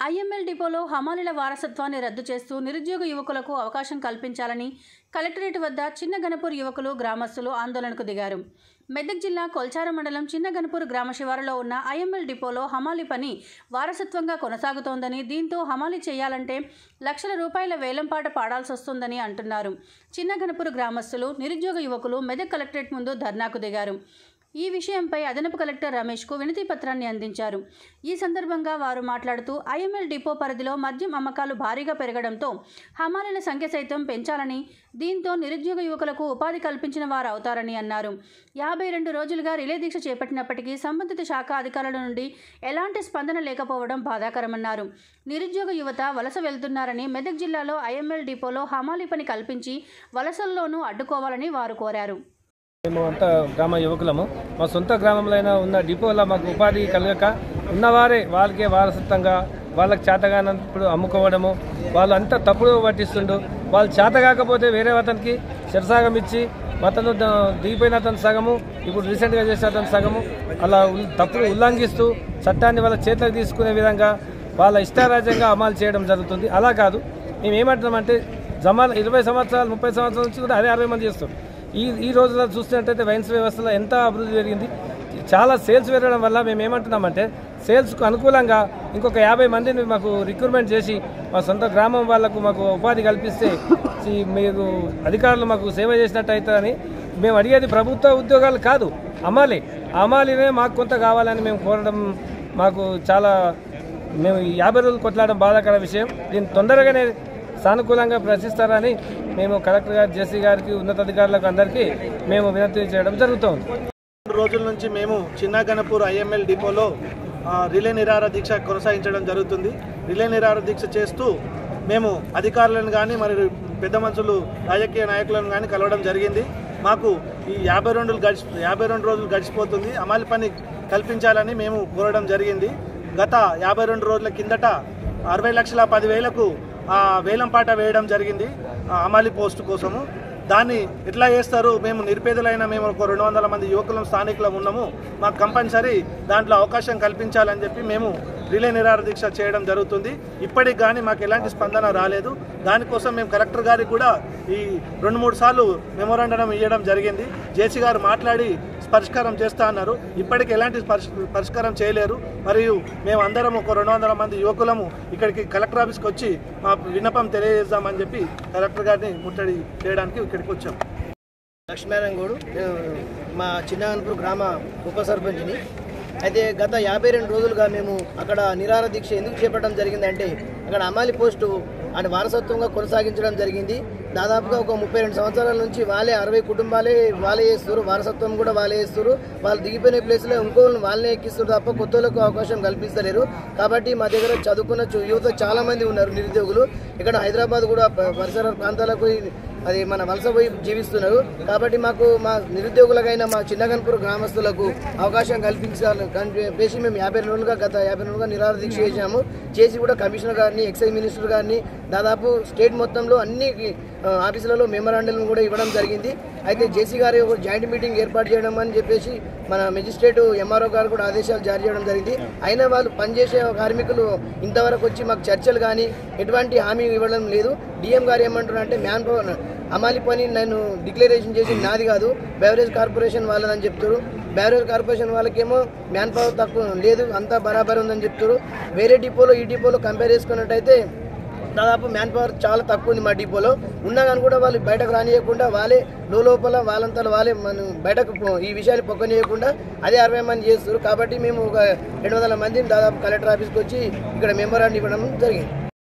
IML డిపోలో హమాలీల వారసత్వాన్ని రద్దు చేస్తూ నిరుద్యోగ యువకులకు అవకాశం కల్పించాలని కలెక్టరేట్ వద్ద చిన్న గణపూర్ యువకులు గ్రామస్తులు ఆందోళనకు దిగారు మెదక్ జిల్లా కొల్చార మండలం చిన్న గణపూర్ గ్రామ శివారులో ఉన్న ఐఎంఎల్ డిపోలో హమాలీ పని వారసత్వంగా కొనసాగుతోందని దీంతో హమాలీ చేయాలంటే లక్షల రూపాయల వేలంపాట పాడాల్సి వస్తుందని అంటున్నారు చిన్న గణపూర్ గ్రామస్తులు నిరుద్యోగ యువకులు మెదక్ కలెక్టరేట్ ముందు ధర్నాకు దిగారు ఈ విషయంపై అదనపు కలెక్టర్ రమేష్కు వినతి పత్రాన్ని అందించారు ఈ సందర్భంగా వారు మాట్లాడుతూ ఐఎంఎల్ డిపో పరిధిలో మద్యం అమ్మకాలు భారీగా పెరగడంతో హమాలీల సంఖ్య సైతం పెంచాలని దీంతో నిరుద్యోగ యువకులకు ఉపాధి కల్పించిన వారు అవుతారని అన్నారు యాభై రెండు రోజులుగా రిలే దీక్ష చేపట్టినప్పటికీ సంబంధిత శాఖ అధికారుల నుండి ఎలాంటి స్పందన లేకపోవడం బాధాకరమన్నారు నిరుద్యోగ యువత వలస వెళ్తున్నారని మెదక్ జిల్లాలో ఐఎంఎల్ డిపోలో హమాలీ పని కల్పించి వలసల్లోనూ అడ్డుకోవాలని వారు కోరారు మేము అంతా గ్రామ యువకులము మా సొంత గ్రామంలో అయినా ఉన్న డిపోలో మాకు ఉపాధి కలగక ఉన్నవారే వాళ్ళకే వారసత్వంగా వాళ్ళకి చేతగానప్పుడు అమ్ముకోవడము వాళ్ళు అంతా తప్పుడు పట్టిస్తుండు వాళ్ళు చేత కాకపోతే వేరే అతనికి శరసాగం ఇచ్చి అతను ద- దిగిపోయిన అతను సగము ఇప్పుడు రీసెంట్గా చేసిన అతను సగము అలా ఉల్- తప్పుడు ఉల్లంఘిస్తూ చట్టాన్ని వాళ్ళ చేతులకు తీసుకునే విధంగా వాళ్ళ ఇష్టారాజ్యంగా అమలు చేయడం జరుగుతుంది అలా కాదు మేము ఏమంటున్నామంటే జమాన్ ఇరవై సంవత్సరాలు ముప్పై సంవత్సరాల నుంచి కూడా అదే అరవై మంది చేస్తారు ఈ ఈ రోజుల్లో చూస్తున్నట్టయితే వైన్స్ వ్యవస్థలో ఎంత అభివృద్ధి జరిగింది చాలా సేల్స్ పెరగడం వల్ల మేము ఏమంటున్నామంటే సేల్స్కు అనుకూలంగా ఇంకొక యాభై మందిని మాకు రిక్రూట్మెంట్ చేసి మా సొంత గ్రామం వాళ్ళకు మాకు ఉపాధి కల్పిస్తే ఈ మీరు అధికారులు మాకు సేవ చేసినట్టు అవుతుందని మేము అడిగేది ప్రభుత్వ ఉద్యోగాలు కాదు అమ్మాలి అమ్మాలినే మాకు కొంత కావాలని మేము కోరడం మాకు చాలా మేము ఈ యాభై రోజులు కొట్లాడడం బాధాకర విషయం దీన్ని తొందరగానే సానుకూలంగా ప్రశ్నిస్తారని మేము కలెక్టర్ గారు జేసీ గారికి ఉన్నతాధికారులకు అందరికీ మేము వినతి చేయడం జరుగుతోంది రెండు రోజుల నుంచి మేము చిన్న గణపూర్ ఐఎంఎల్ డిపోలో ఆ, రిలే నిరాహార దీక్ష కొనసాగించడం జరుగుతుంది రిలే నిరాహార దీక్ష చేస్తూ మేము అధికారులను కానీ మరి పెద్ద మనుషులు రాజకీయ నాయకులను కానీ కలవడం జరిగింది మాకు ఈ యాభై రెండు గడిచి యాభై రెండు రోజులు గడిచిపోతుంది అమలు పని కల్పించాలని మేము కోరడం జరిగింది గత యాభై రెండు రోజుల కిందట అరవై లక్షల పదివేలకు ఆ వేలంపాట వేయడం జరిగింది ఆ అమాలి పోస్టు కోసము దాన్ని ఎట్లా చేస్తారు మేము నిరుపేదలైన మేము ఒక రెండు వందల మంది యువకులం స్థానికులం ఉన్నాము మాకు కంపల్సరీ దాంట్లో అవకాశం కల్పించాలని చెప్పి మేము రిలే నిరాహార దీక్ష చేయడం జరుగుతుంది ఇప్పటికి కానీ మాకు ఎలాంటి స్పందన రాలేదు దానికోసం మేము కలెక్టర్ గారికి కూడా ఈ రెండు మూడు సార్లు మెమోరాండం ఇవ్వడం జరిగింది జేసీ గారు మాట్లాడి పరిష్కారం చేస్తా అన్నారు ఇప్పటికి ఎలాంటి పరిష్- పరిష్కారం చేయలేరు మరియు మేము అందరం ఒక రెండు వందల మంది యువకులము ఇక్కడికి కలెక్టర్ ఆఫీస్కి వచ్చి మా విన్నపం తెలియజేద్దామని చెప్పి కలెక్టర్ గారిని ముట్టడి చేయడానికి ఇక్కడికి వచ్చాం లక్ష్మీనారాయణ గౌడు నేను మా చిన్నగన్పూర్ గ్రామ ఉప సర్పంచ్ని అయితే గత యాభై రెండు రోజులుగా మేము అక్కడ నిరాహార దీక్ష ఎందుకు చేపట్టడం జరిగిందంటే అక్కడ అమాలి పోస్టు అని వారసత్వంగా కొనసాగించడం జరిగింది దాదాపుగా ఒక ముప్పై రెండు సంవత్సరాల నుంచి వాళ్ళే అరవై కుటుంబాలే వాళ్ళే చేస్తారు వారసత్వం కూడా వాళ్ళే చేస్తారు వాళ్ళు దిగిపోయిన ప్లేస్లో ఇంకో వాళ్ళనే ఎక్కిస్తారు తప్ప కొత్త వాళ్ళకు అవకాశం కల్పిస్తలేరు కాబట్టి మా దగ్గర చదువుకున్న చు- యువత చాలా మంది ఉన్నారు నిరుద్యోగులు ఇక్కడ హైదరాబాద్ కూడా ప- పరిసర ప్రాంతాలకు అది మన వలస పోయి జీవిస్తున్నారు కాబట్టి మాకు మా నిరుద్యోగులకైనా మా చిన్నగన్పూర్ గ్రామస్తులకు అవకాశం కల్పించాలి కల్పించేసి మేము యాభై రోజులుగా గత యాభై రోజులుగా నిరాహార దీక్ష చేశాము చేసి కూడా కమిషనర్ గారిని ఎక్సైజ్ మినిస్టర్ గారిని దాదాపు స్టేట్ మొత్తంలో అన్ని ఆ, ఆఫీసులలో మెమరాండం కూడా ఇవ్వడం జరిగింది అయితే జేసీ గారి ఒక జాయింట్ మీటింగ్ ఏర్పాటు చేయడం అని చెప్పేసి మన మెజిస్ట్రేట్ ఎంఆర్ఓ గారు కూడా ఆదేశాలు జారీ చేయడం జరిగింది అయినా వాళ్ళు పనిచేసే కార్మికులు ఇంతవరకు వచ్చి మాకు చర్చలు కానీ ఎటువంటి హామీ ఇవ్వడం లేదు డిఎం గారు ఏమంటున్నారు అంటే మ్యాన్ పవర్ అమాలి పని నేను డిక్లరేషన్ చేసి నాది కాదు బెవరేజ్ కార్పొరేషన్ వాళ్ళదని చెప్తారు బెవరేజ్ కార్పొరేషన్ వాళ్ళకేమో మ్యాన్ పవర్ తక్కువ లేదు అంతా బరాబర్ ఉందని చెప్తారు వేరే డిపోలో ఈ డిపోలో కంపేర్ చేసుకున్నట్టయితే దాదాపు మ్యాన్ పవర్ చాలా తక్కువ ఉంది మా డిపోలో ఉన్నా కానీ కూడా వాళ్ళు బయటకు రానియకుండా వాళ్ళే లోపల వాళ్ళంతా వాళ్ళే మనం బయటకు పో- ఈ విషయాన్ని పొక్కనియకుండా అదే అరవై మంది చేస్తారు కాబట్టి మేము ఒక రెండు వందల మందిని దాదాపు కలెక్టర్ ఆఫీస్కి వచ్చి ఇక్కడ మెంబర్ ఇవ్వడం జరిగింది